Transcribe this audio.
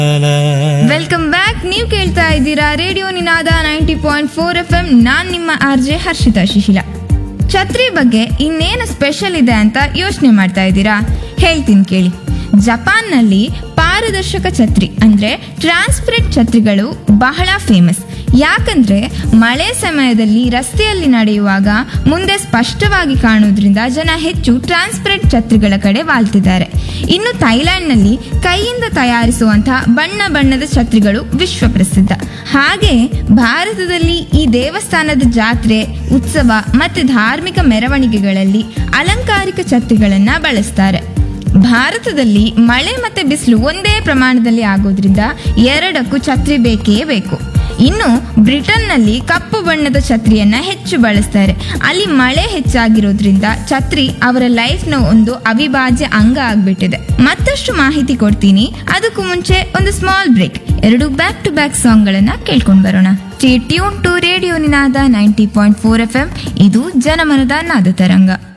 welcome back ನೀವು ಕೇಳ್ತಾ ಇದ್ದೀರಾ radio Ninaada ninety point four F M ನಾನ್ ನಿಮ್ಮ ಆರ್ ಜೆ ಹರ್ಷಿತಾ ಶಿಶಿಲ ಛತ್ರಿ ಬಗ್ಗೆ ಇನ್ನೇನು ಸ್ಪೆಷಲ್ ಇದೆ ಅಂತ ಯೋಚನೆ ಮಾಡ್ತಾ ಇದ್ದೀರಾ ಹೇಳ್ತೀನಿ ಕೇಳಿ ಜಪಾನ್ನಲ್ಲಿ ಪಾರದರ್ಶಕ ಛತ್ರಿ ಅಂದ್ರೆ ಟ್ರಾನ್ಸ್ಪರೆಂಟ್ ಛತ್ರಿಗಳು ಬಹಳ ಫೇಮಸ್ ಯಾಕಂದ್ರೆ ಮಳೆ ಸಮಯದಲ್ಲಿ ರಸ್ತೆಯಲ್ಲಿ ನಡೆಯುವಾಗ ಮುಂದೆ ಸ್ಪಷ್ಟವಾಗಿ ಕಾಣುವುದರಿಂದ ಜನ ಹೆಚ್ಚು ಟ್ರಾನ್ಸ್ಪರೆಂಟ್ ಛತ್ರಿಗಳ ಕಡೆ ವಾಲ್ತಿದ್ದಾರೆ ಇನ್ನು ಥೈಲ್ಯಾಂಡ್ನಲ್ಲಿ ಕೈಯಿಂದ ತಯಾರಿಸುವಂತಹ ಬಣ್ಣ ಬಣ್ಣದ ಛತ್ರಿಗಳು ವಿಶ್ವ ಪ್ರಸಿದ್ಧ ಹಾಗೆ ಭಾರತದಲ್ಲಿ ಈ ದೇವಸ್ಥಾನದ ಜಾತ್ರೆ ಉತ್ಸವ ಮತ್ತೆ ಧಾರ್ಮಿಕ ಮೆರವಣಿಗೆಗಳಲ್ಲಿ ಅಲಂಕಾರಿಕ ಛತ್ರಿಗಳನ್ನ ಬಳಸ್ತಾರೆ ಭಾರತದಲ್ಲಿ ಮಳೆ ಮತ್ತೆ ಬಿಸಿಲು ಒಂದೇ ಪ್ರಮಾಣದಲ್ಲಿ ಆಗೋದ್ರಿಂದ ಎರಡಕ್ಕೂ ಛತ್ರಿ ಬೇಕೇ ಬೇಕು ಇನ್ನು ಬ್ರಿಟನ್ನಲ್ಲಿ ಕಪ್ಪು ಬಣ್ಣದ ಛತ್ರಿಯನ್ನ ಹೆಚ್ಚು ಬಳಸ್ತಾರೆ ಅಲ್ಲಿ ಮಳೆ ಹೆಚ್ಚಾಗಿರೋದ್ರಿಂದ ಛತ್ರಿ ಅವರ ಲೈಫ್ನ ಒಂದು ಅವಿಭಾಜ್ಯ ಅಂಗ ಆಗ್ಬಿಟ್ಟಿದೆ ಮತ್ತಷ್ಟು ಮಾಹಿತಿ ಕೊಡ್ತೀನಿ ಅದಕ್ಕೂ ಮುಂಚೆ ಒಂದು ಸ್ಮಾಲ್ ಬ್ರೇಕ್ ಎರಡು ಬ್ಯಾಕ್ ಟು ಬ್ಯಾಕ್ ಸಾಂಗ್ ಗಳನ್ನ ಕೇಳ್ಕೊಂಡ್ ಬರೋಣ tune to radio Ninaada ninety point four F M ಇದು ಜನಮನದ ನಾದ ತರಂಗ